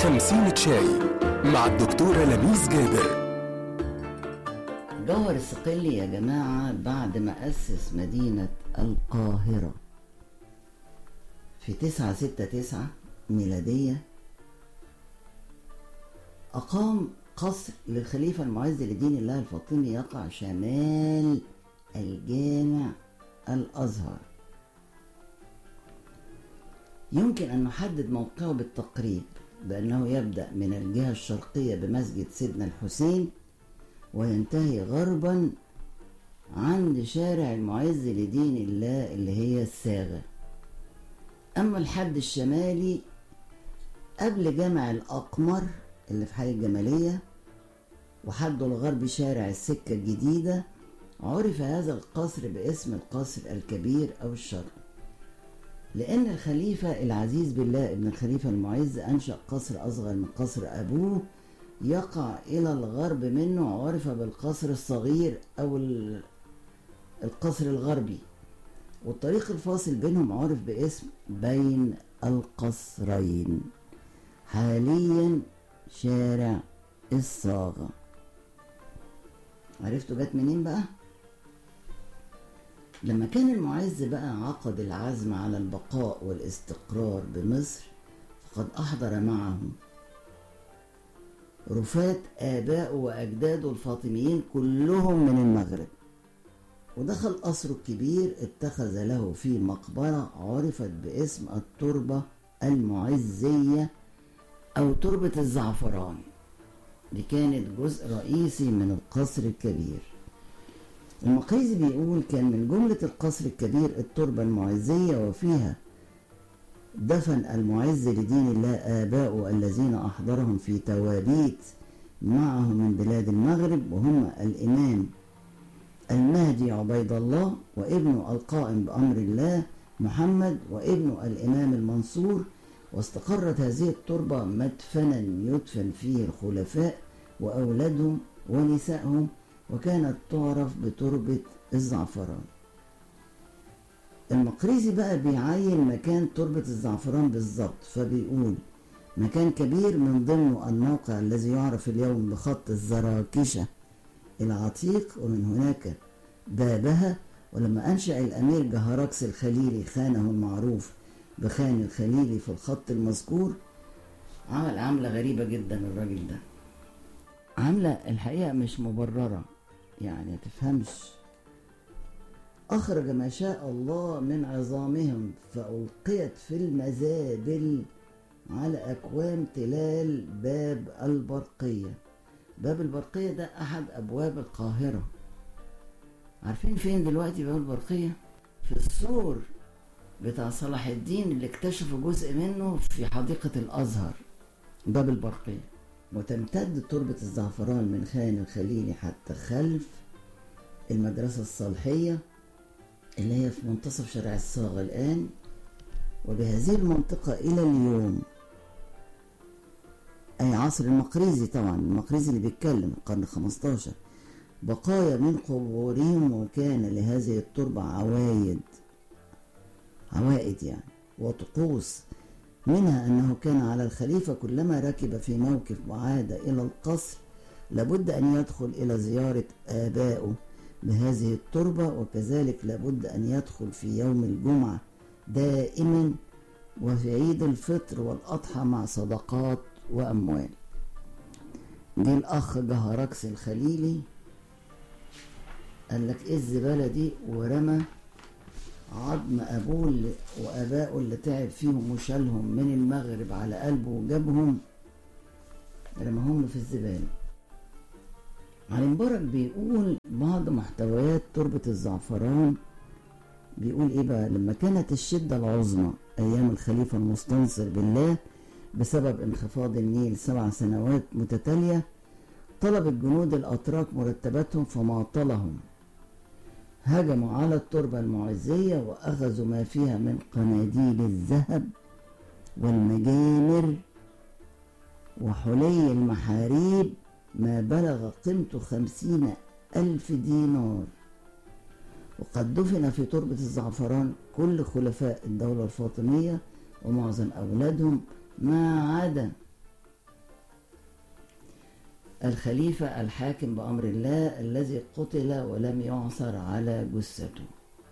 خمسين شاي مع الدكتورة لميس جابر جوهر الصقلي يا جماعة بعد ما أسس مدينة القاهرة في تسعة ستة تسعة ميلادية أقام قصر للخليفة المعز لدين الله الفاطمي يقع شمال الجامع الأزهر يمكن أن نحدد موقعه بالتقريب بأنه يبدأ من الجهة الشرقية بمسجد سيدنا الحسين وينتهي غربا عند شارع المعز لدين الله اللي هي الساغة أما الحد الشمالي قبل جامع الأقمر اللي في حي الجمالية وحده الغربي شارع السكة الجديدة عرف هذا القصر باسم القصر الكبير أو الشرقي لأن الخليفة العزيز بالله ابن الخليفة المعز أنشأ قصر أصغر من قصر أبوه يقع إلى الغرب منه عرف بالقصر الصغير أو القصر الغربي والطريق الفاصل بينهم عرف باسم بين القصرين حاليا شارع الصاغة عرفتوا جت منين بقى؟ لما كان المعز بقى عقد العزم على البقاء والاستقرار بمصر فقد أحضر معهم رفات آبائه وأجداده الفاطميين كلهم من المغرب ودخل قصره الكبير اتخذ له في مقبرة عرفت باسم التربة المعزية أو تربة الزعفران دي كانت جزء رئيسي من القصر الكبير المقريزي بيقول كان من جملة القصر الكبير التربة المعزية وفيها دفن المعز لدين الله آباؤه الذين أحضرهم في توابيت معه من بلاد المغرب وهم الإمام المهدي عبيد الله وابنه القائم بأمر الله محمد وابنه الإمام المنصور واستقرت هذه التربة مدفنا يدفن فيه الخلفاء وأولادهم ونسائهم وكانت تعرف بتربة الزعفران المقريزي بقى بيعين مكان تربة الزعفران بالظبط فبيقول مكان كبير من ضمنه الموقع الذي يعرف اليوم بخط الزراكشة العتيق ومن هناك بابها ولما أنشأ الأمير جهركس الخليلي خانه المعروف بخان الخليلي في الخط المذكور عمل عملة غريبة جدا الراجل ده عاملة الحقيقة مش مبررة يعني تفهمش أخرج ما شاء الله من عظامهم فألقيت في المزابل على أكوام تلال باب البرقية باب البرقية ده أحد أبواب القاهرة عارفين فين دلوقتي باب البرقية؟ في السور بتاع صلاح الدين اللي اكتشفوا جزء منه في حديقة الأزهر باب البرقية وتمتد تربة الزعفران من خان الخليلي حتى خلف المدرسة الصالحية اللي هي في منتصف شارع الصاغة الآن وبهذه المنطقة إلى اليوم أي عصر المقريزي طبعا المقريزي اللي بيتكلم القرن 15 بقايا من قبورهم وكان لهذه التربة عوايد عوائد يعني وطقوس منها أنه كان على الخليفة كلما ركب في موكب وعاد إلى القصر لابد أن يدخل إلى زيارة آبائه بهذه التربة وكذلك لابد أن يدخل في يوم الجمعة دائما وفي عيد الفطر والأضحى مع صدقات وأموال دي الأخ جهركس الخليلي قال لك إيه الزبالة دي ورمى عظم أبوه اللي وأبائه اللي تعب فيهم وشالهم من المغرب على قلبه وجابهم رماهم في الزبالة علي مبارك بيقول بعض محتويات تربة الزعفران بيقول ايه بقى لما كانت الشدة العظمى ايام الخليفة المستنصر بالله بسبب انخفاض النيل سبع سنوات متتالية طلب الجنود الاتراك مرتباتهم فماطلهم هجموا على التربة المعزية واخذوا ما فيها من قناديل الذهب والمجامر وحلي المحاريب ما بلغ قيمته خمسين ألف دينار وقد دفن في تربة الزعفران كل خلفاء الدولة الفاطمية ومعظم أولادهم ما عدا الخليفة الحاكم بأمر الله الذي قتل ولم يعثر على جثته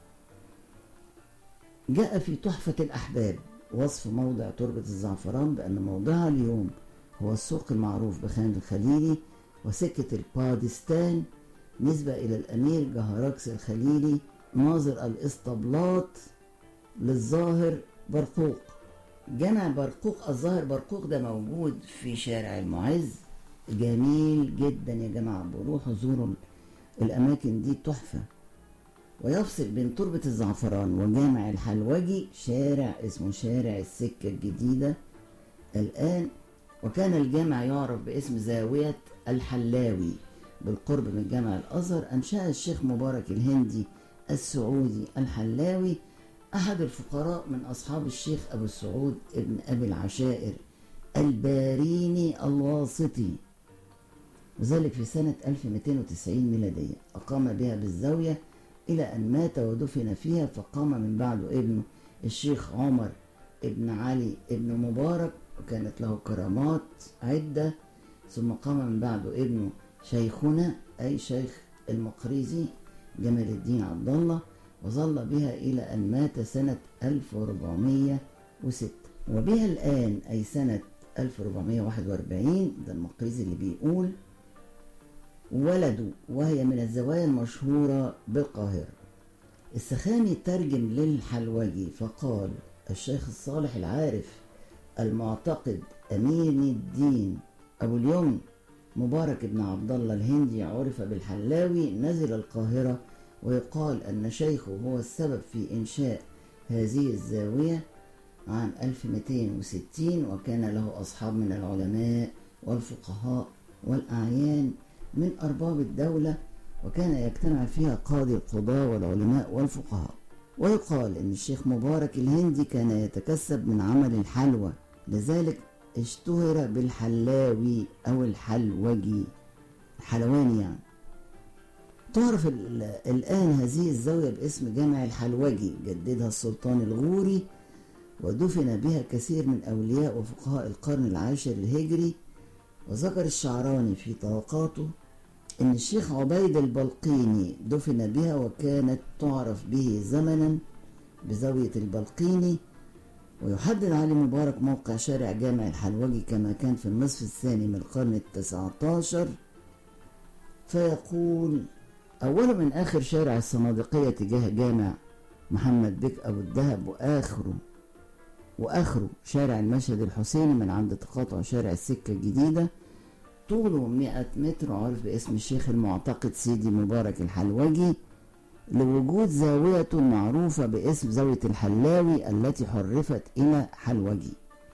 جاء في تحفة الأحباب وصف موضع تربة الزعفران بأن موضعها اليوم هو السوق المعروف بخان الخليلي وسكة البادستان نسبة إلى الأمير جهركس الخليلي ناظر الإسطبلات للظاهر برقوق جامع برقوق الظاهر برقوق ده موجود في شارع المعز جميل جدا يا جماعة بروحوا زوروا الأماكن دي تحفة ويفصل بين تربة الزعفران وجامع الحلوجي شارع اسمه شارع السكة الجديدة الآن وكان الجامع يعرف باسم زاوية الحلاوي بالقرب من جامع الأزهر أنشأ الشيخ مبارك الهندي السعودي الحلاوي أحد الفقراء من أصحاب الشيخ أبو السعود ابن أبي العشائر الباريني الواسطي وذلك في سنة 1290 ميلادية أقام بها بالزاوية إلى أن مات ودفن فيها فقام من بعده ابنه الشيخ عمر ابن علي ابن مبارك وكانت له كرامات عدة ثم قام من بعده ابنه شيخنا أي شيخ المقريزي جمال الدين عبد الله وظل بها إلى أن مات سنة 1406 وبها الآن أي سنة 1441 ده المقريزي اللي بيقول ولدوا وهي من الزوايا المشهورة بالقاهرة السخامي ترجم للحلوجي فقال الشيخ الصالح العارف المعتقد أمين الدين أبو اليوم مبارك بن عبد الله الهندي عرف بالحلاوي نزل القاهرة ويقال أن شيخه هو السبب في إنشاء هذه الزاوية عام 1260 وكان له أصحاب من العلماء والفقهاء والأعيان من أرباب الدولة وكان يجتمع فيها قاضي القضاة والعلماء والفقهاء ويقال أن الشيخ مبارك الهندي كان يتكسب من عمل الحلوى لذلك اشتهر بالحلاوي أو الحلوجي الحلواني يعني تعرف الآن هذه الزاوية باسم جامع الحلوجي جددها السلطان الغوري ودفن بها كثير من أولياء وفقهاء القرن العاشر الهجري وذكر الشعراني في طبقاته أن الشيخ عبيد البلقيني دفن بها وكانت تعرف به زمنا بزاوية البلقيني ويحدد علي مبارك موقع شارع جامع الحلوجي كما كان في النصف الثاني من القرن التسعة عشر فيقول أول من آخر شارع الصناديقية تجاه جامع محمد بك أبو الدهب وآخره وآخره شارع المشهد الحسيني من عند تقاطع شارع السكة الجديدة طوله 100 متر عرف باسم الشيخ المعتقد سيدي مبارك الحلوجي لوجود زاوية معروفة باسم زاوية الحلاوي التي حرفت إلى حلوجي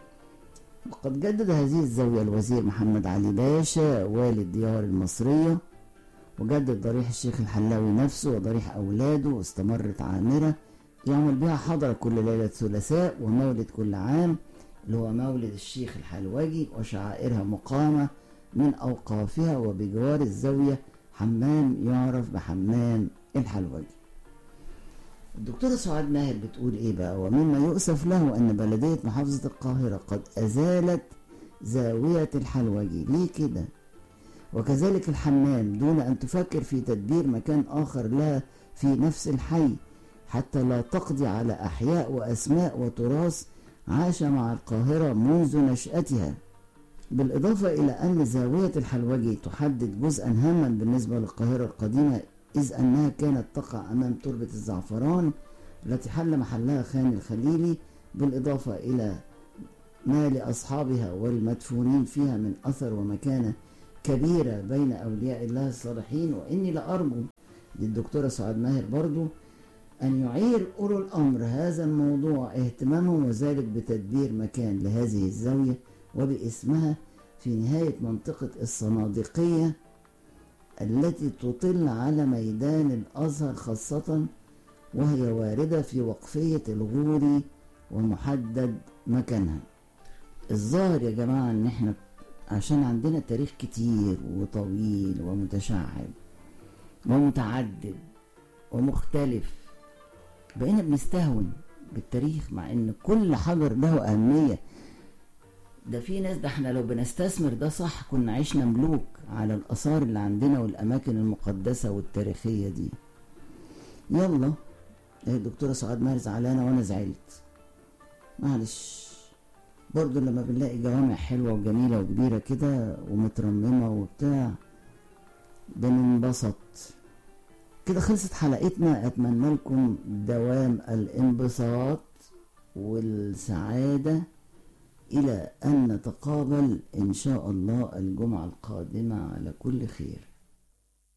وقد جدد هذه الزاوية الوزير محمد علي باشا والي الديار المصرية وجدد ضريح الشيخ الحلاوي نفسه وضريح أولاده واستمرت عامرة يعمل بها حضرة كل ليلة ثلاثاء ومولد كل عام اللي هو مولد الشيخ الحلوجي وشعائرها مقامة من أوقافها وبجوار الزاوية حمام يعرف بحمام الحلوجي الدكتورة سعاد ماهر بتقول ايه بقى ومما يؤسف له ان بلدية محافظة القاهرة قد ازالت زاوية الحلوجي ليه كده وكذلك الحمام دون ان تفكر في تدبير مكان اخر لها في نفس الحي حتى لا تقضي على احياء واسماء وتراث عاش مع القاهرة منذ نشأتها بالإضافة إلى أن زاوية الحلوجي تحدد جزءا هاما بالنسبة للقاهرة القديمة إذ أنها كانت تقع أمام تربة الزعفران التي حل محلها خان الخليلي بالإضافة إلى ما لأصحابها والمدفونين فيها من أثر ومكانة كبيرة بين أولياء الله الصالحين وإني لأرجو للدكتورة سعاد ماهر برضو أن يعير أولو الأمر هذا الموضوع اهتمامهم وذلك بتدبير مكان لهذه الزاوية وباسمها في نهاية منطقة الصناديقية التي تطل على ميدان الأزهر خاصة وهي واردة في وقفية الغوري ومحدد مكانها الظاهر يا جماعة ان احنا عشان عندنا تاريخ كتير وطويل ومتشعب ومتعدد ومختلف بقينا بنستهون بالتاريخ مع ان كل حجر له اهمية ده في ناس ده احنا لو بنستثمر ده صح كنا عشنا ملوك على الآثار اللي عندنا والأماكن المقدسة والتاريخية دي يلا الدكتورة سعاد ماهر زعلانة وأنا زعلت معلش برضو لما بنلاقي جوامع حلوة وجميلة وكبيرة كده ومترممة وبتاع بننبسط كده خلصت حلقتنا أتمنى لكم دوام الانبساط والسعادة إلى أن نتقابل إن شاء الله الجمعة القادمة على كل خير